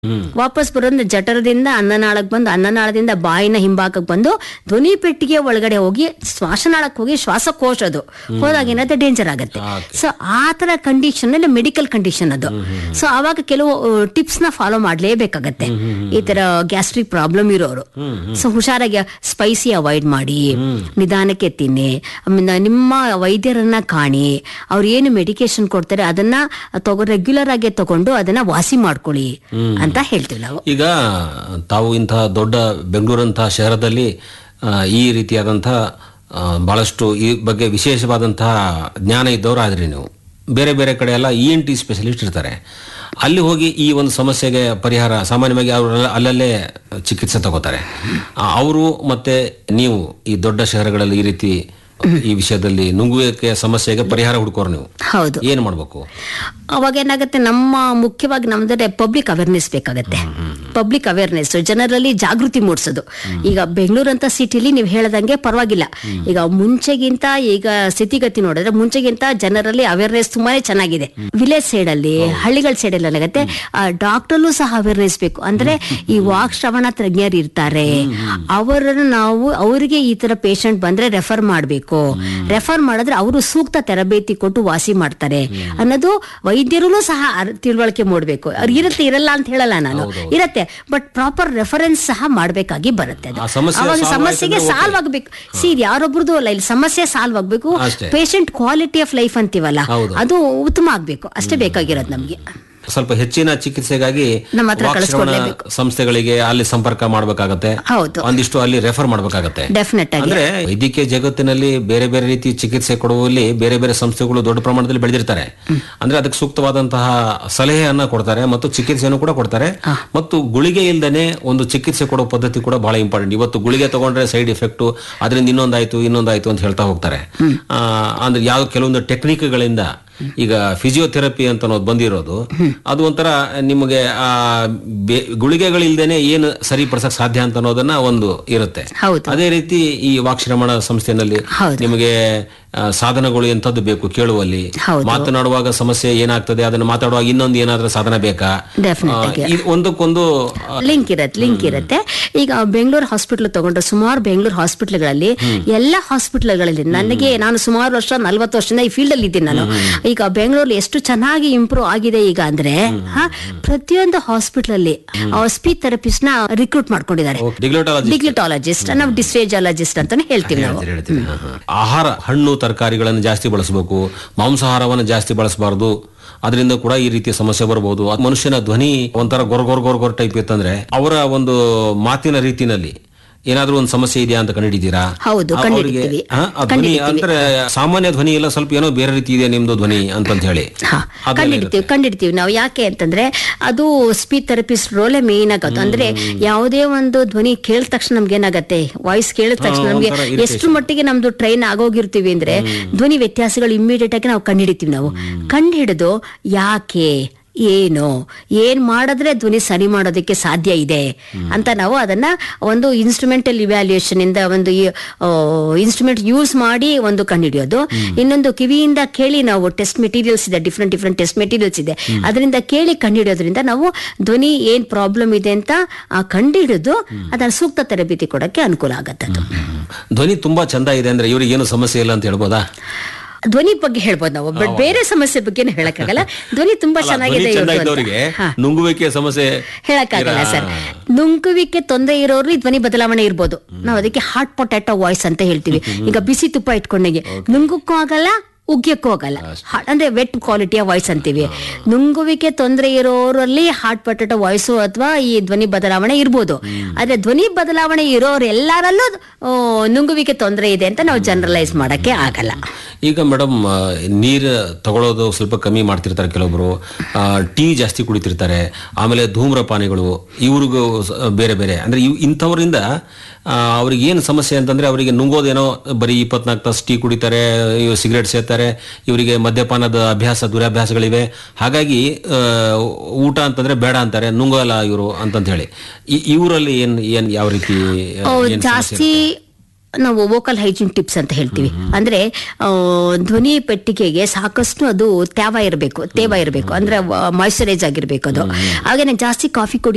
ವಾಪಸ್ ಬರೋದ್ರೆ ಜಠರದಿಂದ ಅನ್ನನಾಳಕ್ ಬಂದು ಅನ್ನನಾಳದಿಂದ ಬಾಯಿನ ಹಿಂಭಾಗಕ್ಕೆ ಬಂದು ಧ್ವನಿ ಪೆಟ್ಟಿಗೆ ಒಳಗಡೆ ಹೋಗಿ ಶ್ವಾಸನಾಳಕ್ಕೆ ಹೋಗಿ ಶ್ವಾಸಕೋಶ ಅದು ಹೋದಾಗ ಏನಾಗುತ್ತೆ ಡೇಂಜರ್ ಆಗುತ್ತೆ ಸೊ ಆ ತರ ಕಂಡೀಷನ್ ಅಲ್ಲಿ ಮೆಡಿಕಲ್ ಕಂಡೀಷನ್ ಅದು ಸೊ ಆವಾಗ ಕೆಲವು ಟಿಪ್ಸ್ ನ ಫಾಲೋ ಮಾಡ್ಲೇಬೇಕಾಗತ್ತೆ ಈ ತರ ಗ್ಯಾಸ್ಟ್ರಿಕ್ ಪ್ರಾಬ್ಲಮ್ ಇರೋರು ಸೊ ಹುಷಾರಾಗಿ ಸ್ಪೈಸಿ ಅವಾಯ್ಡ್ ಮಾಡಿ ನಿಧಾನಕ್ಕೆ ತಿನ್ನಿ ಆಮೇಲೆ ನಿಮ್ಮ ವೈದ್ಯರನ್ನ ಕಾಣಿ ಅವ್ರು ಏನು ಮೆಡಿಕೇಶನ್ ಕೊಡ್ತಾರೆ ಅದನ್ನ ತಗೋ ರೆಗ್ಯುಲರ್ ಆಗಿ ತಗೊಂಡು ಅದನ್ನ ವಾಸಿ ಮಾಡ್ಕೊಳ್ಳಿ ಅಂತ ಹೇಳ್ತೀವಿ ನಾವು ಈಗ ತಾವು ಇಂತಹ ದೊಡ್ಡ ಬೆಂಗಳೂರಂತಹ ಶಹರದಲ್ಲಿ ಆ, ಈ ರೀತಿಯಾದಂತಹ ಆ, ಬಹಳಷ್ಟು ಈ ಬಗ್ಗೆ ವಿಶೇಷವಾದಂತಹ ಜ್ಞಾನ ಇದ್ದವರು ಆದ್ರಿ ನೀವು ಬೇರೆ ಬೇರೆ ಕಡೆ ಎಲ್ಲ ಇ ಎನ್ ಟಿ ಸ್ಪೆಷಲಿಸ್ಟ್ ಇರ್ತಾರೆ ಅಲ್ಲಿ ಹೋಗಿ ಈ ಒಂದು ಸಮಸ್ಯೆಗೆ ಪರಿಹಾರ ಸಾಮಾನ್ಯವಾಗಿ ಅವರು ಅಲ್ಲಲ್ಲೇ ಚಿಕಿತ್ಸೆ ತಗೋತಾರೆ ಅವರು ಮತ್ತೆ ನೀವು ಈ ದೊಡ್ಡ ಶಹರಗಳಲ್ಲಿ ಈ ರೀತಿ ಈ ವಿಷಯದಲ್ಲಿ ನುಂಗುವಿಕೆ ಸಮಸ್ಯೆಗೆ ಪರಿಹಾರ ಹುಡುಕೋರು ನೀವು ಹೌದು ಏನು ಮಾಡಬೇಕು ಅವಾಗ ಏನಾಗುತ್ತೆ ನಮ್ಮ ಮುಖ್ಯವಾಗಿ ನಮ್ದ್ರೆ ಪಬ್ಲಿಕ್ ಅವೇರ್ನೆಸ್ ಬೇಕಾಗತ್ತೆ ಪಬ್ಲಿಕ್ ಅವೇರ್ನೆಸ್ ಜನರಲ್ಲಿ ಜಾಗೃತಿ ಮೂಡಿಸೋದು ಈಗ ಬೆಂಗಳೂರಂತ ಸಿಟಿಲಿ ನೀವು ಹೇಳ್ದಂಗೆ ಪರವಾಗಿಲ್ಲ ಈಗ ಮುಂಚೆಗಿಂತ ಈಗ ಸ್ಥಿತಿಗತಿ ನೋಡಿದ್ರೆ ಮುಂಚೆಗಿಂತ ಜನರಲ್ಲಿ ಅವೇರ್ನೆಸ್ ತುಂಬಾನೇ ಚೆನ್ನಾಗಿದೆ ವಿಲೇಜ್ ಸೈಡ್ ಅಲ್ಲಿ ಹಳ್ಳಿಗಳ ಸೈಡ್ ಅಲ್ಲಿ ಏನಾಗುತ್ತೆ ಡಾಕ್ಟರ್ಲು ಸಹ ಅವೇರ್ನೆಸ್ ಬೇಕು ಅಂದ್ರೆ ಈ ವಾಕ್ ಶ್ರವಣ ತಜ್ಞರು ಇರ್ತಾರೆ ಅವರನ್ನು ನಾವು ಅವರಿಗೆ ಈ ತರ ಪೇಷಂಟ್ ಬಂದ್ರೆ ರೆಫರ್ ಮಾಡಬೇಕು ರೆಫರ್ ಮಾಡಿದ್ರೆ ಅವರು ಸೂಕ್ತ ತರಬೇತಿ ಕೊಟ್ಟು ವಾಸಿ ಮಾಡ್ತಾರೆ ಅನ್ನೋದು ವೈದ್ಯರು ಸಹ ಅರ್- ತಿಳುವಳಿಕೆ ಮೂಡಬೇಕು ಅವ್ರು ಇರುತ್ತೆ ಇರಲ್ಲ ಅಂತ ಹೇಳಲ್ಲ ನಾನು ಇರತ್ತೆ ಬಟ್ ಪ್ರಾಪರ್ ರೆಫರೆನ್ಸ್ ಸಹ ಮಾಡ್ಬೇಕಾಗಿ ಬರುತ್ತೆ ಅದು ಆ ಸಮಸ್ಯೆ ಅವಾಗ solve ಸಮಸ್ಯೆಗೆ ಆಯ್ತಂದ್ರೆ ಸಾಲ್ವ್ ಆಗ್ಬೇಕು ಸಿ ಇದು ಯಾರೊಬ್ರದ್ದು ಅಲ್ಲ ಇಲ್ಲಿ ಸಮಸ್ಯೆ ಸಾಲ್ವ್ ಆಗ್ಬೇಕು ಅಷ್ಟೇ. ಪೇಷಂಟ್ ಕ್ವಾಲಿಟಿ ಆಫ್ ಲೈಫ್ ಅಂತೀವಲ್ಲ ಹೌದು. ಅದು ಉತ್ತಮ ಆಗ್ಬೇಕು ಅಷ್ಟೇ ಬೇಕಾಗಿರೋದು ನಮ್ಗೆ ಸ್ವಲ್ಪ ಹೆಚ್ಚಿನ ಚಿಕಿತ್ಸೆಗಾಗಿ ನಮ್ಮ ಹತ್ರ ವಾಕ್ ಶ್ರವಣ ಕಳಿಸ್ಕೊಡ್ಲೇಬೇಕು. ಸಂಸ್ಥೆಗಳಿಗೆ ಅಲ್ಲಿ ಸಂಪರ್ಕ ಮಾಡಬೇಕಾಗತ್ತೆ ಹೌದು ಒಂದಿಷ್ಟು ಅಲ್ಲಿ ರೆಫರ್ ಮಾಡಬೇಕಾಗತ್ತೆ ಡೆಫಿನೆಟ್ ಆಗಿ ಅಂದ್ರೆ ವೈದ್ಯಕೀಯ ಜಗತ್ತಿನಲ್ಲಿ ಬೇರೆ ಬೇರೆ ರೀತಿ ಚಿಕಿತ್ಸೆ ಕೊಡುವಲ್ಲಿ ಬೇರೆ ಬೇರೆ ಸಂಸ್ಥೆಗಳು ದೊಡ್ಡ ಪ್ರಮಾಣದಲ್ಲಿ ಬೆಳೆದಿರ್ತಾರೆ ಅಂದ್ರೆ ಅದಕ್ಕೆ ಸೂಕ್ತವಾದಂತಹ ಸಲಹೆಯನ್ನ ಕೊಡ್ತಾರೆ ಮತ್ತು ಚಿಕಿತ್ಸೆಯನ್ನು ಕೂಡ ಕೊಡ್ತಾರೆ ಮತ್ತು ಗುಳಿಗೆ ಇಲ್ದೇನೆ ಒಂದು ಚಿಕಿತ್ಸೆ ಕೊಡೋ ಪದ್ಧತಿ ಕೂಡ ಬಹಳ ಇಂಪಾರ್ಟೆಂಟ್ ಇವತ್ತು ಗುಳಿಗೆ ತಗೊಂಡ್ರೆ ಸೈಡ್ ಎಫೆಕ್ಟ್ ಅದರಿಂದ ಇನ್ನೊಂದಾಯ್ತು ಇನ್ನೊಂದಾಯ್ತು ಅಂತ ಹೇಳ್ತಾ ಹೋಗ್ತಾರೆ ಆ, ಅಂದ್ರೆ ಯಾವ ಕೆಲವೊಂದು ಟೆಕ್ನಿಕ್ಗಳಿಂದ ಈಗ ಫಿಸಿಯೋಥೆರಪಿ ಅಂತ ಅನ್ನೋದು ಬಂದಿರೋದು ಅದು ಒಂಥರ ನಿಮಗೆ ಆ ಬೆ- ಗುಳಿಗೆಗಳಿಲ್ದೇನೆ ಏನು ಸರಿಪಡಿಸಕ್ ಸಾಧ್ಯ ಅಂತ ಅನ್ನೋದನ್ನ ಒಂದು ಇರುತ್ತೆ ಹೌದು ಅದೇ ರೀತಿ ಈ ವಾಕ್ಶ್ರಮಣ ಸಂಸ್ಥೆನಲ್ಲಿ ಹೌದು. ನಿಮಗೆ ಆ, ಸಾಧನಗಳು ಎಂತದ್ದು ಬೇಕು ಕೇಳುವಲ್ಲಿ ಹೌದು. ಮಾತನಾಡುವಾಗ ಸಮಸ್ಯೆ ಏನಾಗ್ತದೆ ಅದನ್ನ ಮಾತಾಡುವಾಗ ಇನ್ನೊಂದು ಏನಾದ್ರೂ ಸಾಧನ ಬೇಕಾ Definite ಆ, ಆಗಿ. ಇದು ಒಂದಕ್ಕೊಂದು ಆ, ಲಿಂಕ್ ಇರತ್ತೆ ಲಿಂಕ್ ಇರುತ್ತೆ ಈಗ ಬೆಂಗಳೂರು ಹಾಸ್ಪಿಟಲ್ ತಗೊಂಡ್ರೆ ಸುಮಾರು ಬೆಂಗಳೂರು ಹಾಸ್ಪಿಟಲ್ಗಳಲ್ಲಿ ಎಲ್ಲ ಹಾಸ್ಪಿಟಲ್ಗಳಲ್ಲಿ ನನಗೆ ನಾನು ಸುಮಾರು ವರ್ಷ ನಲ್ವತ್ತು ವರ್ಷದಿಂದ ಈ ಫೀಲ್ಡ್ ಅಲ್ಲಿ ಇದ್ದೀನಿ ನಾನು ಈಗ ಬೆಂಗಳೂರಲ್ಲಿ ಎಷ್ಟು ಚೆನ್ನಾಗಿ ಇಂಪ್ರೂವ್ ಆಗಿದೆ ಈಗ ಅಂದ್ರೆ ಹಾ, ಪ್ರತಿಯೊಂದು ಹಾಸ್ಪಿಟಲ್ ಅಲ್ಲಿ ಸ್ಪೀಚ್ ಥೆರಪಿಸ್ಟ್ ನ ರಿಕ್ರೂಟ್ ಮಾಡ್ಕೊಂಡಿದ್ದಾರೆ ಡಿಗ್ಲೋಟಾಲಜಿ ಡಿಗ್ಲಿಟಾಲಜಿಸ್ಟ್ ನಾವು ಡಿಸ್ಫೇಜಾಲಜಿಸ್ಟ್ ಅಂತಾನೆ ಹೇಳ್ತೀವಿ ನಾವು ಹೇಳ್ತೀರಿ, ಹೇಳ್ತೀರಿ. ಹಾ, ಹಾ. ಆಹಾರ ಹಣ್ಣು ತರಕಾರಿಗಳನ್ನು ಜಾಸ್ತಿ ಬಳಸಬೇಕು ಮಾಂಸಾಹಾರವನ್ನು ಜಾಸ್ತಿ ಬಳಸಬಾರದು ಅದರಿಂದ ಕೂಡ ಈ ರೀತಿಯ ಸಮಸ್ಯೆ ಬರಬಹುದು ಅದ್ ಮನುಷ್ಯನ ಧ್ವನಿ ಒಂಥರ ಗೊರ ಗೊರ ಗೊರ ಗೊರ ಟೈಪ್ ಇತ್ತಂದ್ರೆ ಅವರ ಒಂದು ಮಾತಿನ ರೀತಿನಲ್ಲಿ ಏನಾದ್ರೂ ಒಂದು ಸಮಸ್ಯೆ ಇದೆಯಾ ಅಂತ ಕಂಡಿದ್ದೀರಾ ಹೌದು, ಆ- ಕಂಡಿಡಿತೀವಿ. ಅವ್ರಿಗೆ, ಹಾ, ಆ ಧ್ವನಿ ಕಂಡಿಡಿತೀವಿ. ಅಂದ್ರೆ ಸಾಮಾನ್ಯ ಧ್ವನಿ ಇಲ್ಲ ಸ್ವಲ್ಪ ಏನೋ ಬೇರೆ ರೀತಿ ಇದೆ ನಿಮ್ದು ಧ್ವನಿ ಅಂತಂತ ಹೇಳಿ ಹಾ, ಅದೆಲ್ಲ ಕಂಡಿಡ್ತೀವಿ ಕಂಡಿಡ್ತೀವಿ ನಾವು ಯಾಕೆ ಅಂತಂದ್ರೆ ಅದು ಸ್ಪೀಚ್ ಥೆರಪಿಸ್ಟ್ ರೋಲೇ ಮೇನ್ ಆಗುತ್ತೆ ಅಂದ್ರೆ ಯಾವುದೇ ಒಂದು ಧ್ವನಿ ಕೇಳಿದ ತಕ್ಷಣ ನಮ್ಗೆ ಏನಾಗತ್ತೆ ವಾಯ್ಸ್ ಕೇಳಿದ ತಕ್ಷಣ ಹಾ, ನಮ್ಗೆ ಒಂಥರ irritation. ಎಷ್ಟು ಮಟ್ಟಿಗೆ ನಮ್ದು ಟ್ರೈನ್ ಆಗೋಗಿರ್ತೀವಿ ಅಂದ್ರೆ ಧ್ವನಿ ವ್ಯತ್ಯಾಸಗಳು ಇಮ್ಮಿಡಿಯೇಟ್ ಆಗಿ ನಾವು ಕಂಡಿಡಿತೀವಿ ನಾವು ಕಂಡು ಹಿಡಿದು ಯಾಕೆ ಏನು ಏನ್ ಮಾಡಿದ್ರೆ ಧ್ವನಿ ಸರಿ ಮಾಡೋದಕ್ಕೆ ಸಾಧ್ಯ ಇದೆ ಅಂತ ನಾವು ಅದನ್ನ ಒಂದು ಇನ್ಸ್ಟ್ರೂಮೆಂಟಲ್ ಇವ್ಯಾಲ್ಯೂಯೇಷನ್ ಇಂದ ಒಂದು ಇನ್ಸ್ಟ್ರೂಮೆಂಟ್ ಯೂಸ್ ಮಾಡಿ ಒಂದು ಕಂಡುಹಿಡಿಯೋದು ಇನ್ನೊಂದು ಕಿವಿಯಿಂದ ಕೇಳಿ ನಾವು ಟೆಸ್ಟ್ ಮೆಟೀರಿಯಲ್ಸ್ ಇದೆ ಡಿಫ್ರೆಂಟ್ ಡಿಫ್ರೆಂಟ್ ಟೆಸ್ಟ್ ಮೆಟೀರಿಯಲ್ಸ್ ಇದೆ ಅದರಿಂದ ಕೇಳಿ ಕಂಡುಹಿಡಿಯೋದ್ರಿಂದ ನಾವು ಧ್ವನಿ ಏನ್ ಪ್ರಾಬ್ಲಮ್ ಇದೆ ಅಂತ ಆ, ಕಂಡುಹಿಡಿದು ಅದನ್ನ ಸೂಕ್ತ ತರಬೇತಿ ಕೊಡಕ್ಕೆ ಅನುಕೂಲ ಆಗತ್ತೆ ಅದು ಧ್ವನಿ ತುಂಬಾ ಚಂದ ಇದೆ ಅಂದ್ರೆ ಇವ್ರಿಗೆ ಏನು ಸಮಸ್ಯೆ ಇಲ್ಲ ಅಂತ ಹೇಳ್ಬೋದಾ ಧ್ವನಿ ಬಗ್ಗೆ ಹೇಳ್ಬೋದು ನಾವು ಬಟ್ ಬೇರೆ ಸಮಸ್ಯೆ ಬಗ್ಗೆ ಹೇಳಕ್ಕಾಗಲ್ಲ ಧ್ವನಿ ತುಂಬಾ ಅಲ್ಲ, ಚೆನ್ನಾಗಿದೆ ಧ್ವನಿ ಚಂದ ಇವ್ರ್ದು ಅಂತ. ಇದ್ದವರಿಗೆ ಹಾ. ನುಂಗುವಿಕೆ ಸಮಸ್ಯೆ ಹೇಳಕ್ಕಾಗಲ್ಲ ಸರ್ ನುಂಗುವಿಕೆ ತೊಂದರೆ ಇರೋರು ಈ ಧ್ವನಿ ಬದಲಾವಣೆ ಇರ್ಬೋದು ನಾವು ಅದಕ್ಕೆ ಹಾಟ್ ಪೊಟ್ಯಾಟೊ ವಾಯ್ಸ್ ಅಂತ ಹೇಳ್ತೀವಿ ಈಗ ಬಿಸಿ ತುಪ್ಪ ಇಟ್ಕೊಂಡಂಗೆ ನುಂಗಕ್ಕೂ ಆಗಲ್ಲ ಉಗ್ಯಕ್ಕೂ ಆಗಲ್ಲ ಹಾ- ಅಂದ್ರೆ ವೆಟ್ ಕ್ವಾಲಿಟಿಯ ವಾಯ್ಸ್ ಅಂತೀವಿ ನುಂಗುವಿಕೆ ತೊಂದರೆ ಇರೋರಲ್ಲಿ ಹಾಟ್ ಪೊಟ್ಯಾಟೊ ವಾಯ್ಸು ಅಥವಾ ಈ ಧ್ವನಿ ಬದಲಾವಣೆ ಇರ್ಬೋದು ಆದ್ರೆ ಧ್ವನಿ ಬದಲಾವಣೆ ಇರೋರು ಎಲ್ಲರಲ್ಲೂ ಆ, ನುಂಗುವಿಕೆ ತೊಂದರೆ ಇದೆ ಅಂತ ನಾವು ಜನರಲೈಸ್ ಮಾಡಕ್ಕೆ ಆಗಲ್ಲ ಈಗ ಮೇಡಮ್ ನೀರು ತಗೊಳ್ಳೋದು ಸ್ವಲ್ಪ ಕಮ್ಮಿ ಮಾಡ್ತಿರ್ತಾರೆ ಕೆಲವೊಬ್ರು ಆ, ಟೀ ಜಾಸ್ತಿ ಕುಡಿತಿರ್ತಾರೆ ಆಮೇಲೆ ಧೂಮ್ರಪಾನಿಗಳು ಇವ್ರಿಗೂ ಸ- ಬೇರೆ ಬೇರೆ ಅಂದ್ರೆ ಇವ್ ಇಂಥವರಿಂದ ಆ, ಅವ್ರಿಗೆ ಏನು ಸಮಸ್ಯೆ ಅಂತಂದ್ರೆ ಅವರಿಗೆ ನುಂಗೋದೇನೋ ಬರೀ ಇಪ್ಪತ್ನಾಲ್ಕು ತಾಸು ಟೀ ಕುಡಿತಾರೆ ಇವ್ ಸಿಗರೇಟ್ ಸೇರ್ತಾರೆ ಇವರಿಗೆ ಮದ್ಯಪಾನದ ಅಭ್ಯಾಸ ದುರಭ್ಯಾಸಗಳಿವೆ ಹಾಗಾಗಿ ಆ, ಊಟ ಅಂತಂದ್ರೆ ಬೇಡ ಅಂತಾರೆ ನುಂಗಲ್ಲ ಇವರು ಅಂತಂತ ಹೇಳಿ ಇ- ಇವರಲ್ಲಿ ಏನ್ ಏನ್ ಯಾವ ರೀತಿ ಆ, ಅವ್ ಏನ್ ಸಮಸ್ಯೆ ಜಾಸ್ತಿ ನಾವು ವೋಕಲ್ ಹೈಜೀನ್ ಟಿಪ್ಸ್ ಅಂತ ಹೇಳ್ತೀವಿ ಅಂದ್ರೆ ಆ, ಧ್ವನಿ ಪೆಟ್ಟಿಗೆಗೆ ಸಾಕಷ್ಟು ಅದು ತೇವ ಇರಬೇಕು ತೇವ ಇರಬೇಕು ಅಂದ್ರೆ ಮಾಯಿಶ್ಚರೈಸ್ ಆಗಿರ್ಬೇಕು ಅದು ಹಾಗೇನೆ ಜಾಸ್ತಿ ಕಾಫಿ ಕುಡಿ